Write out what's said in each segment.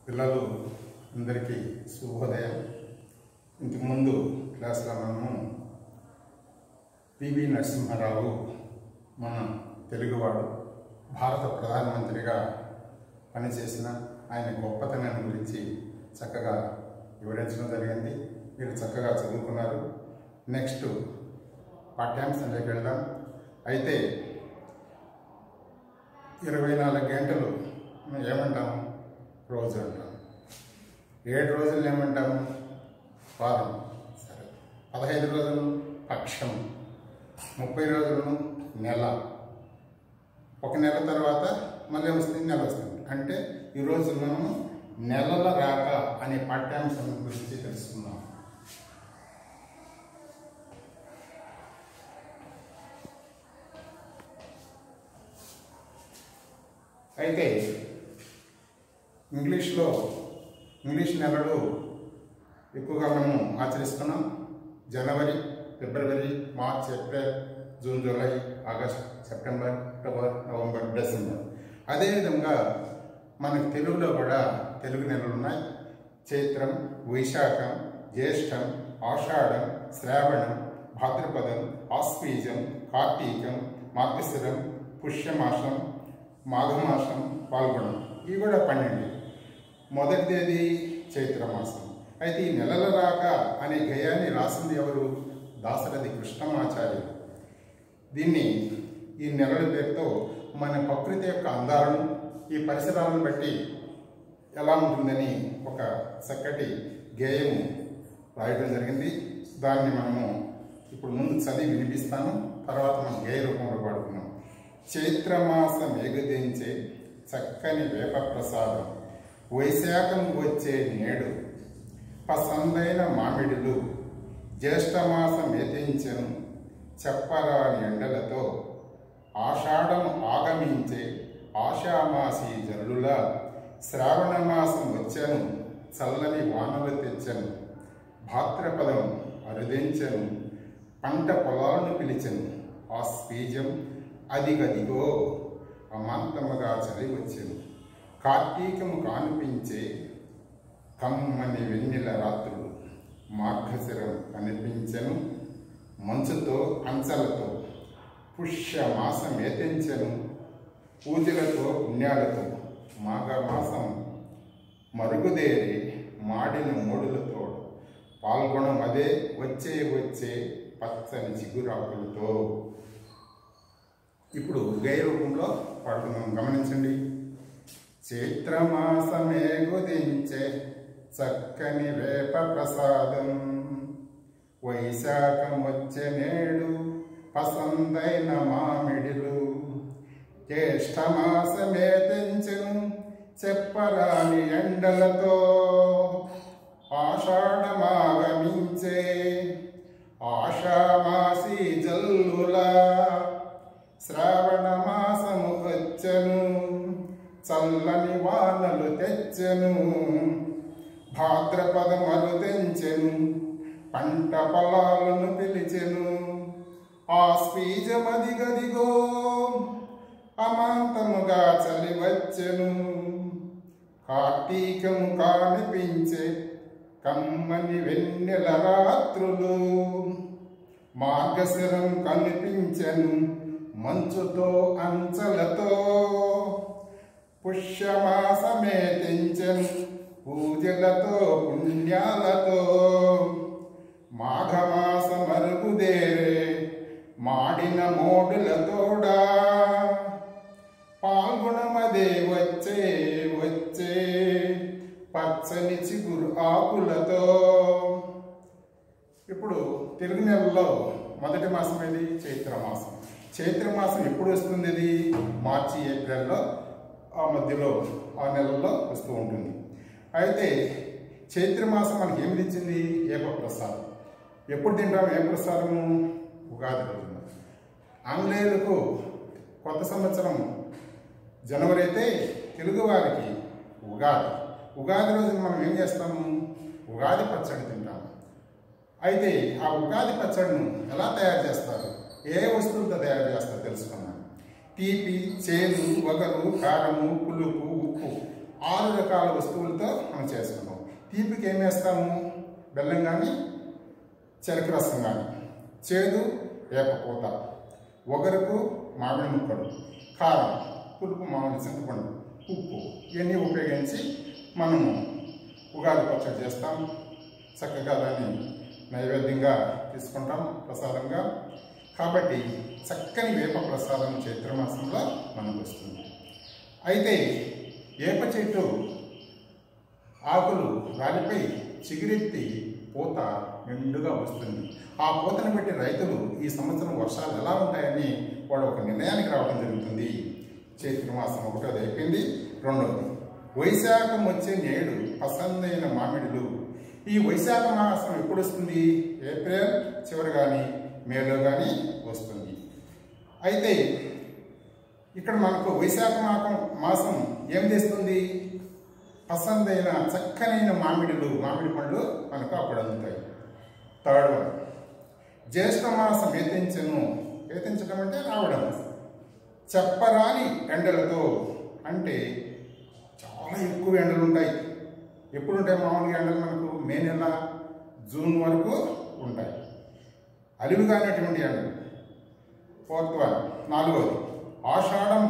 పిల్లలు అందరికీ శుభోదయం ఇంతకుముందు క్లాస్లో మనము పివి నరసింహారావు మన తెలుగువాడు భారత ప్రధానమంత్రిగా పనిచేసిన ఆయన గొప్పతనాన్ని గురించి చక్కగా వివరించడం జరిగింది మీరు చక్కగా చదువుకున్నారు నెక్స్ట్ పాఠ్యాంశంలోకి వెళ్దాం అయితే ఇరవై నాలుగు గంటలు మనం ఏమంటాం రోజు అంటాం ఏడు రోజులు ఏమంటాము వారం సరే పదహైదు రోజులు పక్షం ముప్పై రోజులను నెల ఒక నెల తర్వాత మళ్ళీ వస్తుంది నెల వస్తుంది అంటే ఈరోజు మనము నెలల రాక అనే పాఠ్యాంశం గురించి తెలుసుకుందాం అయితే ఇంగ్లీష్లో ఇంగ్లీష్ నెలలు ఎక్కువగా మనము ఆచరిస్తున్నాం జనవరి ఫిబ్రవరి March April June July August September October November December అదేవిధంగా మనకు తెలుగులో కూడా తెలుగు నెలలు ఉన్నాయి చైత్రం వైశాఖం జ్యేష్టం ఆషాఢం శ్రావణం భాద్రపదం ఆస్పీజం కార్తీకం మార్గశిరం పుష్యమాసం మాఘమాసం పాల్గొనం ఇవి కూడా పన్నెండు మొదటి తేదీ చైత్రమాసం అయితే ఈ నెలల రాక అనే గేయాన్ని రాసింది ఎవరు దాశరథి కృష్ణమాచార్యులు దీన్ని ఈ నెలల పేరుతో మన ప్రకృతి యొక్క అందాలను ఈ పరిసరాలను బట్టి ఎలా ఉంటుందని ఒక చక్కటి గేయము రాయడం జరిగింది దాన్ని మనము ఇప్పుడు ముందు చదివి వినిపిస్తాను తర్వాత మనం గేయ రూపంలో పాడుకున్నాం చైత్రమాసం ఎగుదించే చక్కని వేప ప్రసాదం వైశాఖం వచ్చే నేడు పసందైన మామిడులు జ్యేష్ఠమాసం ఎతించెను చెప్పరాని ఎండలతో ఆషాఢం ఆగమించే ఆషామాసి జనులులా శ్రావణ మాసం వచ్చాను చల్లని వానలు తెచ్చను భాద్రపదం అరుదించను పంట పొలాలను పిలిచెను ఆస్పీజం అదిగదిగో అమాంతముగా చలి వచ్చెను కార్తీకము కానిపించే కమ్మని వెన్నెల రాత్రులు మార్గశిరం కనిపించెను మంచుతో అంచలతో పుష్య మాసం ఏతించెను పూజలతో పుణ్యాలతో మాఘమాసం మరుగుదేరి మాడిన మూడులతో పాల్గొనం అదే వచ్చే వచ్చే పచ్చని చిగురాకులతో ఇప్పుడు గై రూపంలో పాడుకుందాం గమనించండి చైత్రమాసమే గుదించే చక్కని వేప ప్రసాదం వైశాఖం వచ్చే నేడు పసందైన మామిడిలు జ్యేష్ఠమాసమే తెంచెను చెప్పరాని ఎండలతో ఆషాఢమాగమించే ఆషామాసి జల్లులా శ్రావణ మాసము వచ్చెను చల్లని వానలు తెచ్చెను భాద్రపదమలు తెంచెను పంట పొలాలను పిలిచెను ఆస్పీజమదిగదిగో అమాంతముగా చలి వచ్చెను కార్తీకము కానిపించే కమ్మని వెన్నెల రాత్రులు మార్గశిరం కనిపించెను మంచుతో అంచలతో పుష్యమాసమే తెంచెను పూజలతో పుణ్యాలతో మాఘమాసమరుగుదేరే మాడిన మోడులతోడా పాల్గొనమదే వచ్చే వచ్చే పచ్చని చిగురు ఆకులతో ఇప్పుడు తెలుగు నెలలో మొదటి మాసం ఏది చైత్ర మాసం చైత్ర మాసం ఎప్పుడు వస్తుంది ఇది మార్చి ఏప్రిల్లో ఆ మధ్యలో ఆ నెలల్లో వస్తూ ఉంటుంది అయితే చైత్ర మాసం మనకి ఏమి తెచ్చింది ఏప ప్రసాదం ఎప్పుడు తింటాం ఏ ప్రసాదము ఉగాది రోజున ఆంగ్లేయులకు కొత్త సంవత్సరం జనవరి అయితే తెలుగు వారికి ఉగాది ఉగాది రోజున మనం ఏం చేస్తాము ఉగాది పచ్చడి తింటాము అయితే ఆ ఉగాది పచ్చడిను ఎలా తయారు చేస్తారు ఏ వస్తువులతో తయారు చేస్తారు తెలుసుకున్నాం తీపి చేదు వగరు కారము పులుపు ఉప్పు ఆరు రకాల వస్తువులతో మనం చేసుకుంటాం తీపికి ఏం వేస్తాము బెల్లం కానీ చెరుకు రసం కానీ చేదు వేపపూత ఒగరుకు మామిడి ముక్కలు కారం పులుపు మామిడి చింతపండు ఉప్పు ఇవన్నీ ఉపయోగించి మనము ఉగాది పచ్చడి చేస్తాం చక్కగా దాన్ని నైవేద్యంగా తీసుకుంటాం ప్రసాదంగా కాబట్టి చక్కని వేప ప్రసాదం చైత్రమాసంలో మనకు వస్తుంది అయితే వేప చెట్టు ఆకులు రాలిపై చిగురెత్తి పూత మెండుగా వస్తుంది ఆ పూతను బట్టి రైతులు ఈ సంవత్సరం వర్షాలు ఎలా ఉంటాయని వాళ్ళు ఒక నిర్ణయానికి రావడం జరుగుతుంది చైత్రమాసం ఒకటోది అయిపోయింది రెండవది వైశాఖం వచ్చే నేడు పసందైన మామిడులు ఈ వైశాఖ మాసం ఎప్పుడు వస్తుంది ఏప్రిల్ చివరి కానీ మేలో కానీ వస్తుంది అయితే ఇక్కడ మనకు వైశాఖ మాసం మాసం ఏం చేస్తుంది పసందైన చక్కనైన మామిడిలు మామిడి పండ్లు మనకు అప్పుడు అందుతాయి థర్డ్ వన్ జ్యేష్ఠ మాసం ఏతించను ఏతించడం అంటే రావడం చెప్పరాని ఎండలతో అంటే చాలా ఎక్కువ ఎండలు ఉంటాయి ఎప్పుడు ఉంటాయి మామూలుగా ఎండలు మనకు మే నెల జూన్ వరకు ఉంటాయి అలివి కానటువంటి ఎండలు ఫోర్త్ వన్ నాలుగవది ఆషాఢం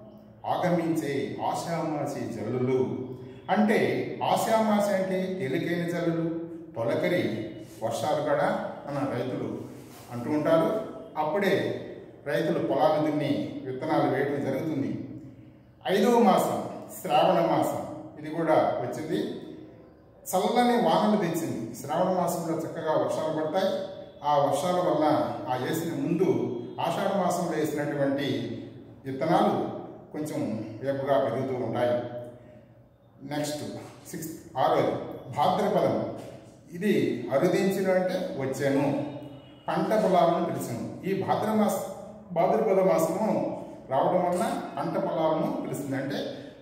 ఆగమించే ఆషామాసి జల్లులు అంటే ఆషామాసి అంటే తేలికైన జల్లులు తొలకరి వర్షాలు కూడా మన రైతులు అంటూ ఉంటారు అప్పుడే రైతులు పొలాలు దున్ని విత్తనాలు వేయడం జరుగుతుంది ఐదవ మాసం శ్రావణ మాసం ఇది కూడా వచ్చింది చల్లని వానలు తెచ్చింది శ్రావణ మాసంలో చక్కగా వర్షాలు పడతాయి ఆ వర్షాల వల్ల ఆ వేసిన ముందు ఆషాఢ మాసంలో వేసినటువంటి విత్తనాలు కొంచెం వేపుగా పెరుగుతూ ఉంటాయి నెక్స్ట్ సిక్స్త్ ఆరోది భాద్రపదం ఇది అరుదించిన అంటే వచ్చాను పంట పొలాలను పిలిచాను ఈ భాద్రమాస భాద్రపద మాసము రావడం వలన పంట పొలాలను పిలుస్తుంది అంటే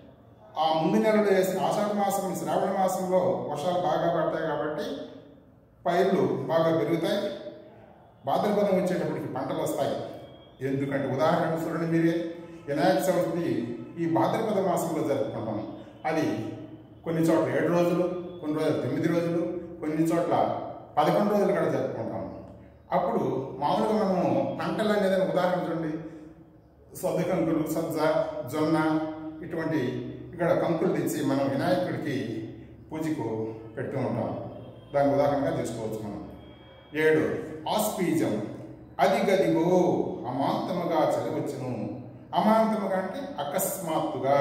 ఆ ముందు నెలలో వేసిన ఆషాఢ మాసం శ్రావణ మాసంలో వర్షాలు బాగా పడతాయి కాబట్టి పైర్లు బాగా పెరుగుతాయి భాద్రపదం వచ్చేటప్పటికి పంటలు వస్తాయి ఎందుకంటే ఉదాహరణ చూడండి మీరే వినాయక చవితి ఈ భాద్రపద మాసంలో జరుపుకుంటాం అది కొన్ని చోట్ల ఏడు రోజులు కొన్ని రోజులు తొమ్మిది రోజులు కొన్ని చోట్ల పదకొండు రోజులు కూడా జరుపుకుంటాం అప్పుడు మామూలుగా మనము పంటలు అనేది ఉదాహరణ చూడండి సొద్ద కంకులు సజ్జ జొన్న ఇటువంటి ఇక్కడ కంకులు తెచ్చి మనం వినాయకుడికి పూజకు పెడుతూ ఉంటాం దాని ఉదాహరణగా తీసుకోవచ్చు మనం ఏడు ఆస్పీజం అది గదిగో అమాంతముగా చదివచ్చును అమాంతముగా అంటే అకస్మాత్తుగా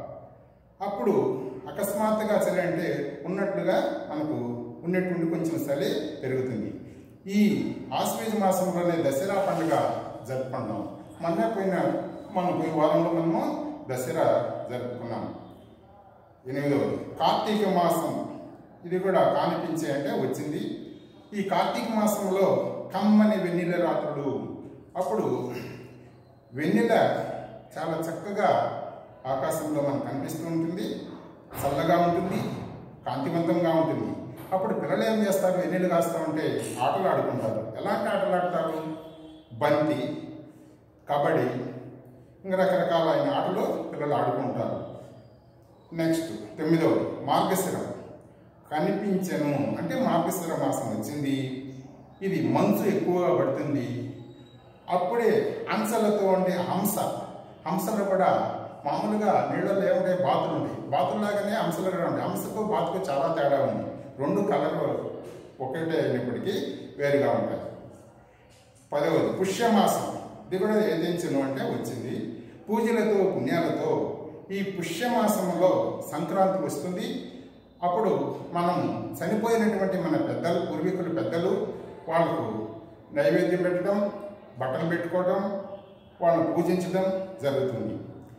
అప్పుడు అకస్మాత్తుగా చలి అంటే ఉన్నట్లుగా మనకు ఉన్నటువంటి కొంచెం చలి పెరుగుతుంది ఈ ఆశ్వేజ మాసంలోనే దసరా పండుగ జరుపుకుంటాం మొన్న పోయిన మన పోయిన వారంలో మనము దసరా జరుపుకున్నాం ఎనిమిదవది కార్తీక మాసం ఇది కూడా కానిపించే అంటే వచ్చింది ఈ కార్తీక మాసంలో కమ్మని వెన్నెల రాత్రులు అప్పుడు వెన్నెల చాలా చక్కగా ఆకాశంలో మనకు కనిపిస్తూ ఉంటుంది చల్లగా ఉంటుంది కాంతివంతంగా ఉంటుంది అప్పుడు పిల్లలు ఏం చేస్తారు వెన్నెలు కాస్తూ ఉంటే ఆటలు ఆడుకుంటారు ఎలాంటి ఆటలు ఆడతారు బంతి కబడ్డీ ఇంకా రకరకాలైన ఆటలు పిల్లలు ఆడుకుంటారు నెక్స్ట్ తొమ్మిదవది మార్గశిరం కనిపించను అంటే మార్గశిర మాసం వచ్చింది ఇది మంచు ఎక్కువగా పడుతుంది అప్పుడే హంసలతో ఉండే హంస హంసలు కూడా మామూలుగా నీళ్ళలో ఏముంటాయి బాతులు ఉంటాయి బాతుల్లాగానే హంసలు కూడా ఉంటాయి హంసకు బాతుకు చాలా తేడా ఉంది రెండు కలర్లు ఒకటే అయినప్పటికీ వేరుగా ఉంటాయి పదవది పుష్యమాసం ఇది కూడా ఏదించను అంటే వచ్చింది పూజలతో పుణ్యాలతో ఈ పుష్యమాసంలో సంక్రాంతి వస్తుంది అప్పుడు మనం చనిపోయినటువంటి మన పెద్దలు పూర్వీకులు పెద్దలు వాళ్ళకు నైవేద్యం పెట్టడం బట్టలు పెట్టుకోవడం వాళ్ళని పూజించడం జరుగుతుంది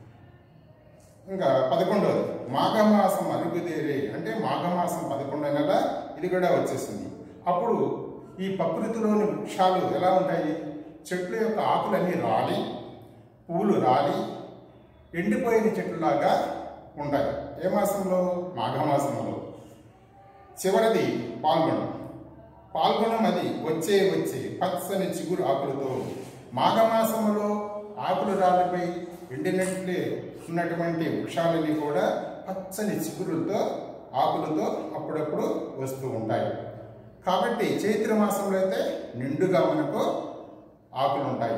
ఇంకా పదకొండవది మాఘమాసం అరుగుదేరే అంటే మాఘమాసం పదకొండవ నెల ఇది కూడా వచ్చేసింది అప్పుడు ఈ ప్రకృతిలోని వృక్షాలు ఎలా ఉంటాయి చెట్ల యొక్క ఆకులన్నీ రాలి పూలు రాలి ఎండిపోయిన చెట్లులాగా ఉంటాయి ఏ మాసంలో మాఘమాసంలో చివరిది పాల్గొనం పాల్గొనం అది వచ్చే వచ్చే పచ్చని చిగురు ఆకులతో మాఘమాసంలో ఆకులు రాలిపై ఎండినట్లే ఉన్నటువంటి వృక్షాలన్నీ కూడా పచ్చని చిగురులతో ఆకులతో అప్పుడప్పుడు వస్తూ ఉంటాయి కాబట్టి చైత్ర మాసంలో అయితే నిండుగా మనకు ఆకులు ఉంటాయి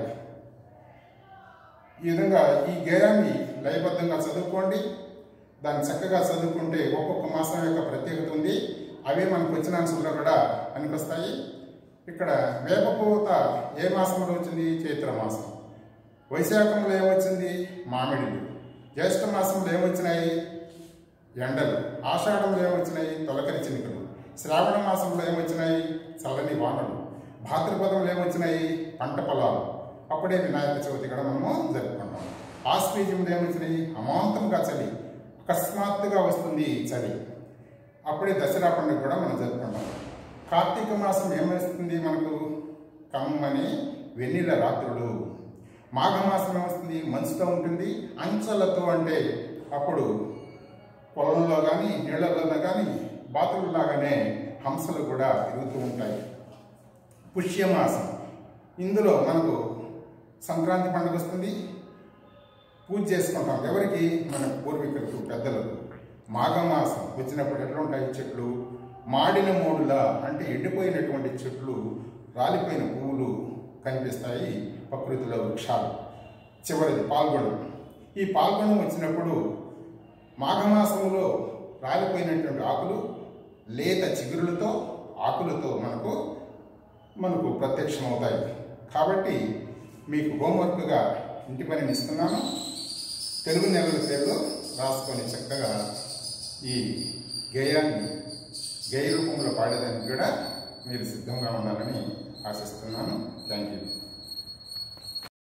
ఈ విధంగా ఈ గేయాన్ని లయబద్ధంగా చదువుకోండి దాన్ని చక్కగా చదువుకుంటే ఒక్కొక్క మాసం యొక్క ప్రత్యేకత ఉంది అవే మనకు వచ్చిన ఆన్సర్లో కూడా పనికొస్తాయి ఇక్కడ వేప పూత ఏ మాసంలో వచ్చింది చైత్ర మాసం వైశాఖంలో ఏమొచ్చింది మామిడిలు జ్యేష్ఠ మాసంలో ఏమొచ్చినాయి ఎండలు ఆషాఢంలో ఏమొచ్చినాయి తొలకరి చినుకలు శ్రావణ మాసంలో ఏమొచ్చినాయి చల్లని వానలు భాద్రపదంలో ఏమొచ్చినాయి పంట పొలాలు అప్పుడే వినాయక చవితి కూడా మనము జరుపుకుంటాం ఆశ్వీజంలో ఏమొచ్చినాయి అమాంతంగా చలి అకస్మాత్తుగా వస్తుంది ఈ చలి అప్పుడే దసరా పండుగ కూడా మనం జరుపుకుంటాం కార్తీక మాసం ఏమొస్తుంది మనకు కమ్మని వెన్నెల రాత్రులు మాఘమాసం ఏమొస్తుంది మంచుతో ఉంటుంది అంచలతో అంటే అప్పుడు పొలంలో కానీ నీళ్ళల్లో కానీ బాతులలాగానే హంసలు కూడా తిరుగుతూ ఉంటాయి పుష్యమాసం ఇందులో మనకు సంక్రాంతి పండుగ వస్తుంది పూజ చేసుకుంటాం ఎవరికి మన పూర్వీకులకు పెద్దలకు మాఘమాసం వచ్చినప్పుడు ఎట్లా ఉంటాయి చెట్లు మాడిన మోడులా అంటే ఎండిపోయినటువంటి చెట్లు రాలిపోయిన పువ్వులు కనిపిస్తాయి ప్రకృతిలో వృక్షాలు చివరిది పాల్గొనం ఈ పాల్గొనం వచ్చినప్పుడు మాఘమాసంలో రాలిపోయినటువంటి ఆకులు లేత చిగురులతో ఆకులతో మనకు మనకు ప్రత్యక్షమవుతాయి కాబట్టి మీకు హోంవర్క్గా ఇంటి పనిని ఇస్తున్నాను తెలుగు నెలల పేర్లు రాసుకొని చక్కగా ఈ గేయాన్ని గేయ రూపంలో పాడేదానికి కూడా మీరు సిద్ధంగా ఉండాలని ఆశిస్తున్నాను థ్యాంక్ యూ